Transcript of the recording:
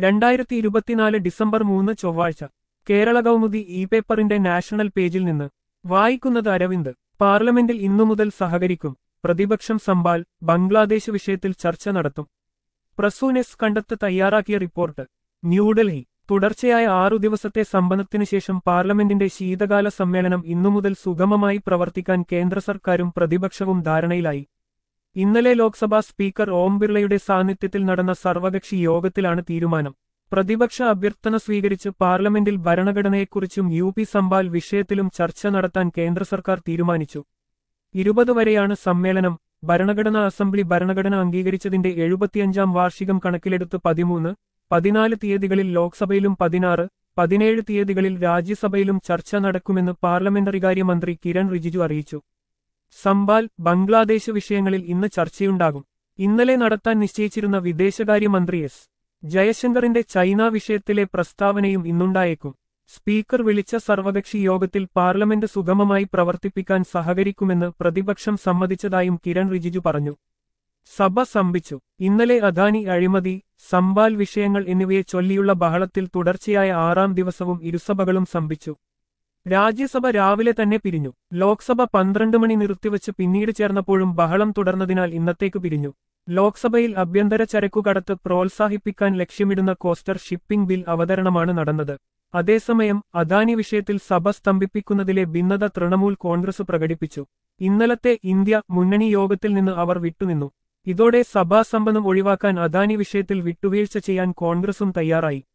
രണ്ടായിരത്തി ഇരുപത്തിനാല് ഡിസംബർ മൂന്ന് ചൊവ്വാഴ്ച കേരള കൗമുദി ഇ പേപ്പറിന്റെ നാഷണൽ പേജിൽ നിന്ന് വായിക്കുന്നത് അരവിന്ദ് പാർലമെന്റിൽ ഇന്നു മുതൽ സഹകരിക്കും പ്രതിപക്ഷം സംബാൽ ബംഗ്ലാദേശ് വിഷയത്തിൽ ചർച്ച നടത്തും പ്രസൂനെസ് കണ്ടെത്ത് തയ്യാറാക്കിയ റിപ്പോർട്ട് ന്യൂഡൽഹി തുടർച്ചയായ ആറു ദിവസത്തെ സമ്പന്നത്തിനു ശേഷം പാർലമെന്റിന്റെ ശീതകാല സമ്മേളനം ഇന്നു മുതൽ സുഗമമായി പ്രവർത്തിക്കാൻ കേന്ദ്ര സർക്കാരും പ്രതിപക്ഷവും ധാരണയിലായി ഇന്നലെ ലോക്സഭാ സ്പീക്കർ ഓം ബിർളയുടെ സാന്നിധ്യത്തിൽ നടന്ന സർവകക്ഷി യോഗത്തിലാണ് തീരുമാനം പ്രതിപക്ഷ അഭ്യർത്ഥന സ്വീകരിച്ച് പാർലമെന്റിൽ ഭരണഘടനയെക്കുറിച്ചും യു പി സംബാൽ വിഷയത്തിലും ചർച്ച നടത്താൻ കേന്ദ്ര സർക്കാർ തീരുമാനിച്ചു ഇരുപത് വരെയാണ് സമ്മേളനം ഭരണഘടനാ അസംബ്ലി ഭരണഘടന അംഗീകരിച്ചതിന്റെ എഴുപത്തിയഞ്ചാം വാർഷികം കണക്കിലെടുത്ത് പതിമൂന്ന് പതിനാല് തീയതികളിൽ ലോക്സഭയിലും പതിനാറ് പതിനേഴ് തീയതികളിൽ രാജ്യസഭയിലും ചർച്ച നടക്കുമെന്ന് പാർലമെന്ററികാര്യ മന്ത്രി കിരൺ റിജിജു അറിയിച്ചു സംബാൽ ബംഗ്ലാദേശ് വിഷയങ്ങളിൽ ഇന്ന് ചർച്ചയുണ്ടാകും ഇന്നലെ നടത്താൻ നിശ്ചയിച്ചിരുന്ന വിദേശകാര്യമന്ത്രി എസ് ജയശങ്കറിന്റെ ചൈന വിഷയത്തിലെ പ്രസ്താവനയും ഇന്നുണ്ടായേക്കും സ്പീക്കർ വിളിച്ച സർവകക്ഷി യോഗത്തിൽ പാർലമെന്റ് സുഗമമായി പ്രവർത്തിപ്പിക്കാൻ സഹകരിക്കുമെന്ന് പ്രതിപക്ഷം സമ്മതിച്ചതായും കിരൺ റിജിജു പറഞ്ഞു സഭ സംഭിച്ചു ഇന്നലെ അദാനി അഴിമതി സംബാൽ വിഷയങ്ങൾ എന്നിവയെ ചൊല്ലിയുള്ള ബഹളത്തിൽ തുടർച്ചയായ ആറാം ദിവസവും ഇരുസഭകളും സംഭിച്ചു രാജ്യസഭ രാവിലെ തന്നെ പിരിഞ്ഞു ലോക്സഭ പന്ത്രണ്ട് മണി നിർത്തിവച്ച് പിന്നീട് ചേർന്നപ്പോഴും ബഹളം തുടർന്നതിനാൽ ഇന്നത്തേക്ക് പിരിഞ്ഞു ലോക്സഭയിൽ ആഭ്യന്തര ചരക്കുകടത്ത് പ്രോത്സാഹിപ്പിക്കാൻ ലക്ഷ്യമിടുന്ന കോസ്റ്റർ ഷിപ്പിംഗ് ബിൽ അവതരണമാണ് നടന്നത് അതേസമയം അദാനി വിഷയത്തിൽ സഭ സ്തംഭിപ്പിക്കുന്നതിലെ ഭിന്നത തൃണമൂൽ കോൺഗ്രസ് പ്രകടിപ്പിച്ചു ഇന്നലത്തെ ഇന്ത്യ മുന്നണി യോഗത്തിൽ നിന്ന് അവർ വിട്ടുനിന്നു ഇതോടെ സഭാസമ്പന്നം ഒഴിവാക്കാൻ അദാനി വിഷയത്തിൽ വിട്ടുവീഴ്ച ചെയ്യാൻ കോൺഗ്രസും തയ്യാറായി